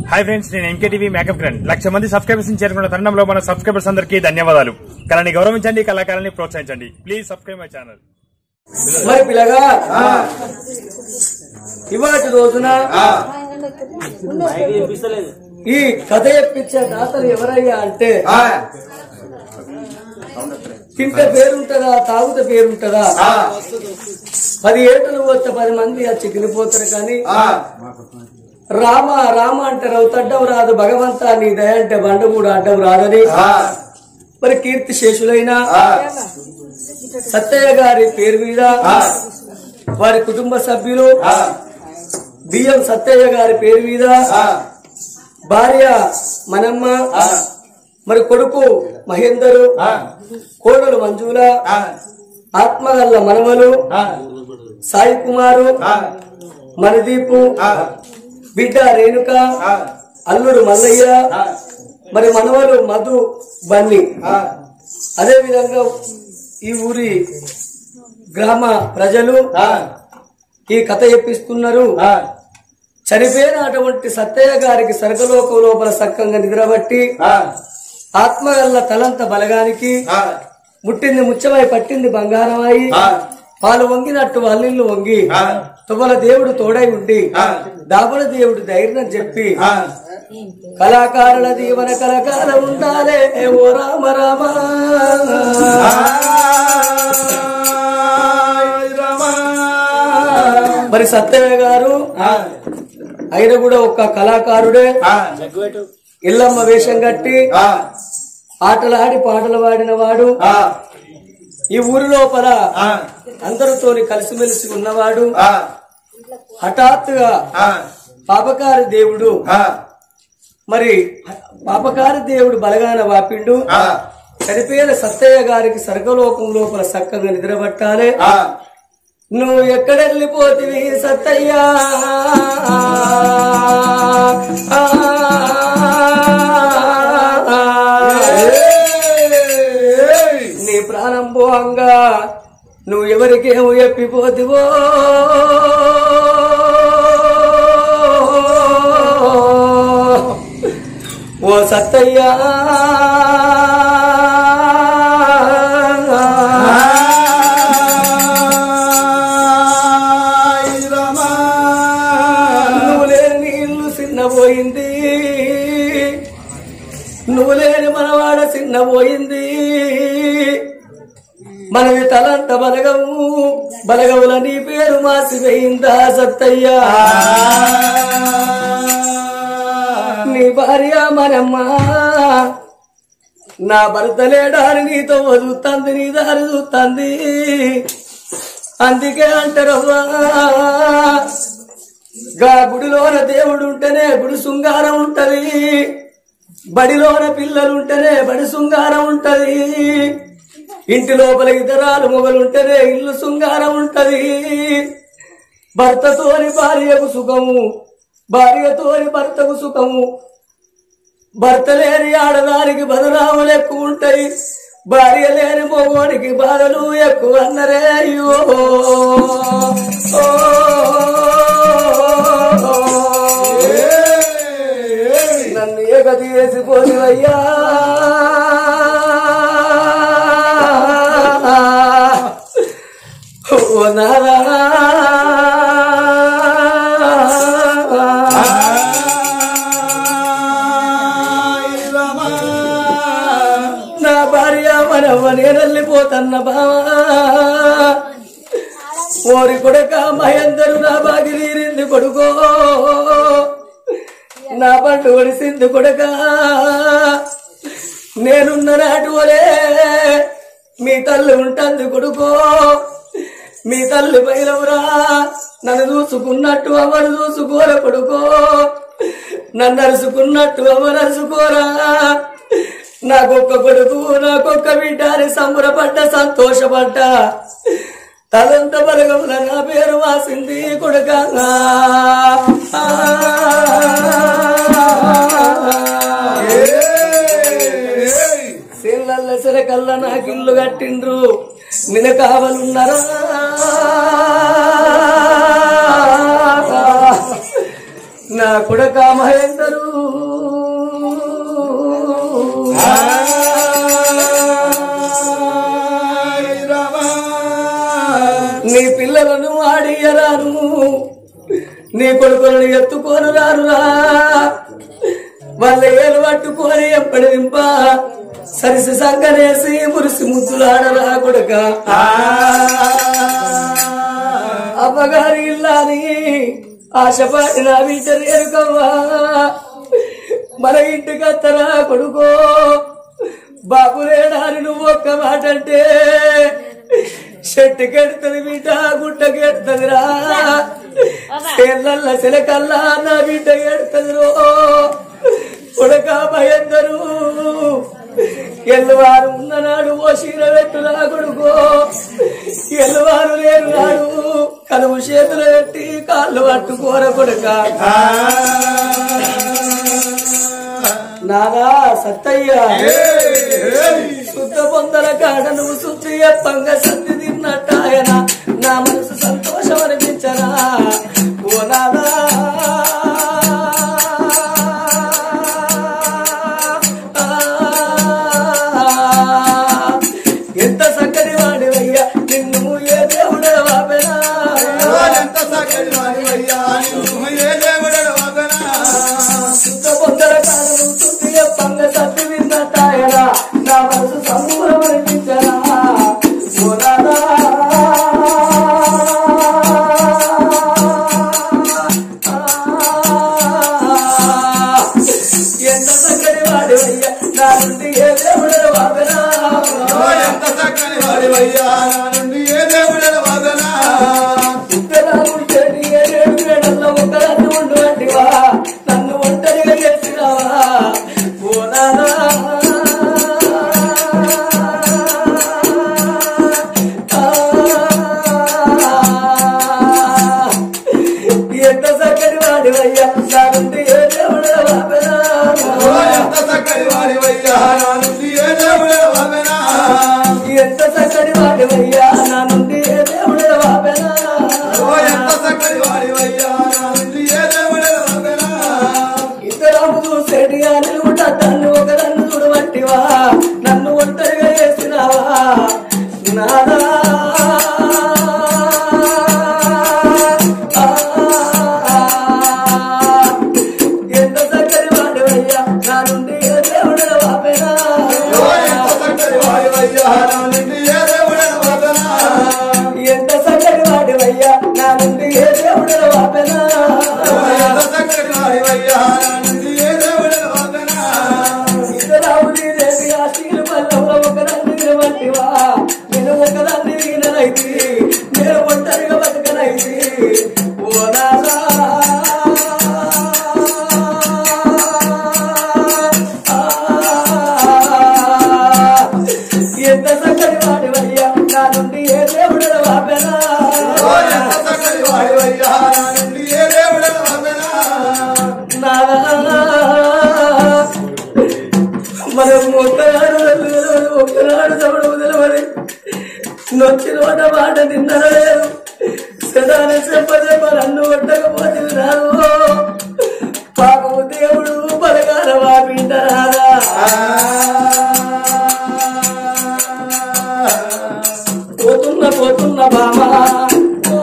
Hi friends నేను MKTV makeup grand lakh మంది సబ్స్క్రైబర్స్ చేరుకున్న తరుణంలో మన సబ్స్క్రైబర్స్ అందరికీ ధన్యవాదాలు కళని గౌరవించండి కళాకారాన్ని ప్రోత్సహించండి ప్లీజ్ సబ్స్క్రైబ్ మై ఛానల్ మరి పిల్లగా ఇవాటి రోజున ఈ కథ చెప్పించే దాతలు ఎవరయ్యా అంటే తింటే పేరుంటదా తాగుతే పేరుంటదా పది ఏటలు వచ్చే పది మంది వచ్చి తినిపోతారు కానీ రామ రామ అంటే రవుతడ్డం రాదు భగవంతా నీ దయ అంటే బండ కూడా అడ్డం రాదని మరి కీర్తి శేషులైన సత్తయ్య గారి పేరు మీద వారి కుటుంబ సభ్యులు బియ్యం సత్తయ్య గారి పేరు మీద భార్య మనమ్మ మరి కొడుకు మహేందరు కోడలు మంజుల ఆత్మగల్ల మనమలు సాయి కుమారు మణిదీపు బిడ్డ రేణుక అల్లుడు మల్లయ్య మరి మనవలు మధు బన్ని అదే విధంగా ఈ ఊరి గ్రామ ప్రజలు ఈ కథ చెప్పిస్తున్నారు చనిపోయిన అటువంటి సత్తయ్య గారికి సర్గలోకం లోపల సక్కంగా నిద్రబట్టి ఆత్మగల్ల తలంత బలగానికి ముట్టింది ముచ్చమై పట్టింది బంగారమై పాలు వంగినట్టు అల్లిళ్ళు వంగి తువ్వల దేవుడు తోడై ఉండి దాబుల దేవుడు ధైర్యం చెప్పి కళాకారుల దీవన కలకాల ఉండాలే ఓ రామ రామ మరి సత్యమే గారు ఆయన కూడా ఒక కళాకారుడే ఇల్లమ్మ వేషం కట్టి ఆటలాడి పాటలు పాడిన వాడు ఈ ఊరి లోపల అందరితోని కలిసిమెలిసి ఉన్నవాడు హఠాత్తుగా పాపకారి దేవుడు మరి పాపకారి దేవుడు బలగాన వాపిండు చనిపోయిన సత్తయ్య గారికి స్వర్గలోకం లోపల చక్కగా నిద్రపట్టాలి నువ్వు ఎక్కడెళ్ళిపోతివి సత్తయ్యా నీ ప్రాణం పోంగా నువ్వు ఎవరికేమో ఎప్పిపోతివో ఓ సత్తయ్యా నువ్వు లేని నీ ఇల్లు చిన్నపోయింది నువ్వు లేని మనవాడ చిన్నపోయింది మనవి తలంత బలగము బలగముల నీ పేరు మాసిపోయిందా సత్తయ్యా నీ భార్య మనమ్మ నా భర్త లేడాని నీతో వదులుతుంది నీ దారి చూస్తుంది అందుకే అంటారవ్వా గా గుడిలోన దేవుడు ఉంటేనే గుడి శృంగారం ఉంటది బడిలోన పిల్లలు ఉంటేనే బడి శృంగారం ఉంటది ఇంటి లోపల ఇతరాలు మొగలుంటేనే ఇల్లు శృంగారం ఉంటది భర్తతోని భార్యకు సుఖము భార్యతోని భర్తకు సుఖము భర్త లేని ఆడదానికి బదనాములు ఎక్కువ ఉంటాయి భార్య లేని మొగోడికి బాధలు ఎక్కువ అన్నరే అయ్యో ఓ, నన్ను ఏకది వేసిపోనివయ్యా ఓ నారా నా భార్య మనవ నేనెళ్ళిపోతన్న బావా ఓరి కొడుక మహేందరు నా బాగి నీరింది కొడుకో నా పండు ఒడిసింది కొడుక నేనున్న నాటి వలే మీ తల్లి ఉంటుంది కొడుకో మీ తల్లి బయలవురా నన్ను చూసుకున్నట్టు అవరు చూసుకోర కొడుకో నన్ను అరుచుకున్నట్టు అవరు అరుచుకోరా నాకొక్క కొడుకు నాకొక్క బిడ్డ అని సంబరపడ్డ సంతోషపడ్డ తలంత బలగముల నా పేరు వాసింది కొడుక సిల్లల్ల సిరకల్ల నాకిల్లు కట్టిండ్రు నిన్న కావలున్నారా నా కొడక మహేందరు నీ పిల్లలను ఆడియరాను నీ కొడుకులను ఎత్తుకొని రారురా వాళ్ళ ఏలు పట్టుకొని ఎప్పటి వింప సరిసి సంకనేసి మురిసి ముద్దులాడరా కొడుక అవ్వగారి ఇల్లాని ఆశపాటి నా బిడ్డలు ఎరుకవ్వా మన ఇంటికి అత్తరా కొడుకో బాబు లేడాని నువ్వు ఒక్క మాట అంటే చెట్టు కెడుతుంది బిడ్డ గుట్ట కెడుతుందిరా చేళ్ళల్ల చిలకల్లా నా బిడ్డ ఎడుతుంది రో కొడక భయందరు ఎల్లువారు ఉన్ననాడు ఓ చీర పెట్టురా కొడుకో ఎల్లువారు లేరు నాడు కలువు చేతులు పెట్టి కాళ్ళు పట్టుకోర కొడుక నాదా సత్తయ్య శుద్ధ పొందల కాడ నువ్వు శుద్ధి ఎప్పంగ సత్తి తిన్నట్టాయన నా మనసు సంతోషం అనిపించరా ఓ నాదా ఎంత చక్కని వాడివయ్యా నిన్ను ఏ దేవుడు వాపెనా శుద్ధ పొందల కాడ నువ్వు శుద్ధి ఎప్పంగ సత్తి తిన్నట్టాయన నా మనసు సంపూర్ణం అనిపించరా ఓ నాదా ఎంత చక్కని వాడివయ్యా నా నుండి ఏ దేవుడు వాపెనా ఉత్తరాలు చెడి ఏడేడు వేడల్లో ఒకదాన్ని ఉండవంటివా నన్ను ఒంటరిగా చేసినావా ఓ నాదా ఎంత చక్కని వాడివయ్యా నా నుండి ఏ దేవుడు వాపెనా ఎంత చక్కని వాడివయ్యా నా నుండి ఏ దేవుడు వాపెనా ఇద్దరు చూసేటి నిలువుట తన్ను ఒక నన్ను చూడబట్టివా నన్ను ఒంటరిగా చేసినావా నాదా ఎంత చక్కని వాడివయ్యా నా నుండి ఏ దేవుడు వాపెనా ఎంత చక్కని వాడివయ్యా నా నుండి ఏ దేవుడు వాపెనా ఇద్దరావుని దేవి ఆ స్త్రీల పల్లెంలో ఒకదాన్ని నిలబట్టివా నేను ఒకదాన్ని వీననైతి నేను ఒంటరిగా బతకనైతి ఓ నాదా ఎంత చక్కని వాడివయ్యా నా నుండి ఏ దేవుడు వాపెనా మనం ఒక్కనాడు ఒక్కనాడు తమడు తెలవని నొచ్చిన వాట మాట నిన్నలేదు సదాన చెప్ప చెప్ప నన్ను కొట్టకపోతే రాదు పాపము దేవుడు బలగాల వాపింటారా పోతున్న పోతున్న బామా ఓ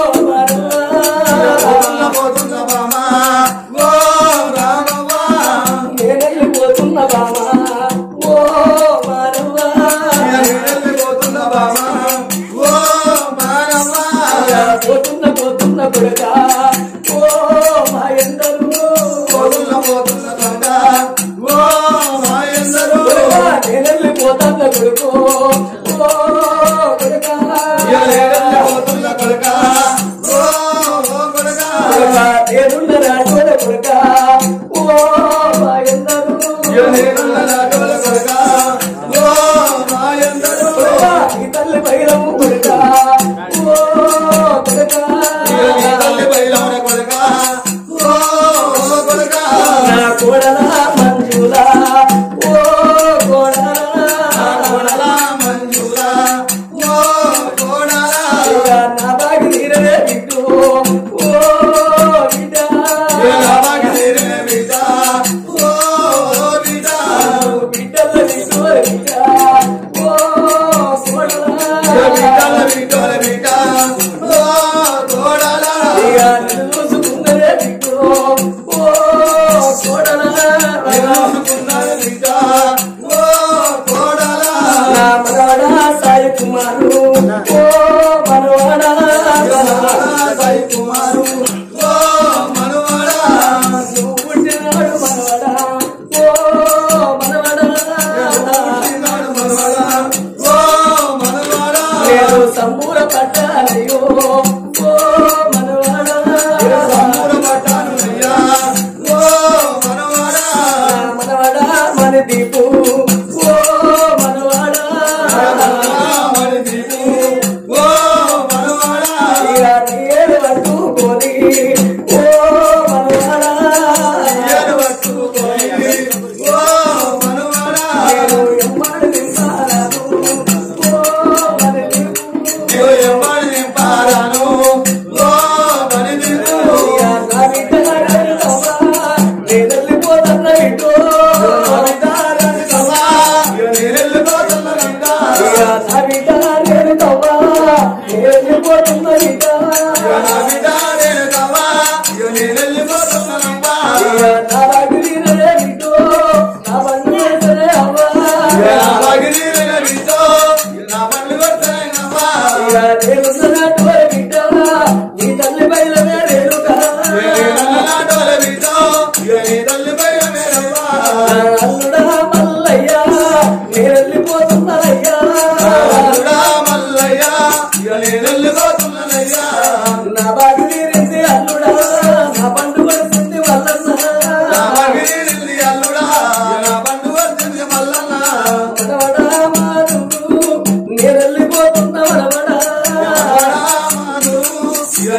మరవా. నేనెళ్ళి పోతున్న బామా ఓ మానవా పోతున్న పోతున్న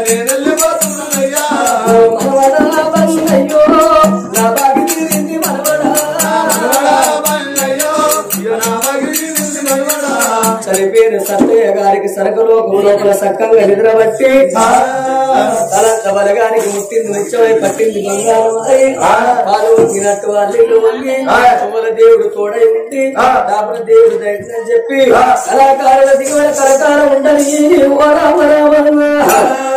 మనవడా బంగయ్యో నా బాగి తీరింది మనవడా చనిపోయిన సత్తయ్య గారికి సరకలోకం లోపల సక్కంగా నిద్రబట్టి తలంత బలగానికి ముట్టింది నిత్యమై పట్టింది బంగారం అయి పాలు వంగినట్టు అల్లిళ్ళు వంగి తుమ్మల దేవుడు తోడై ఉండి దాపల దేవుడు దయచేసి చెప్పి కళాకారుల దిగువల కరకాలం ఉండని ఓ రామ రామ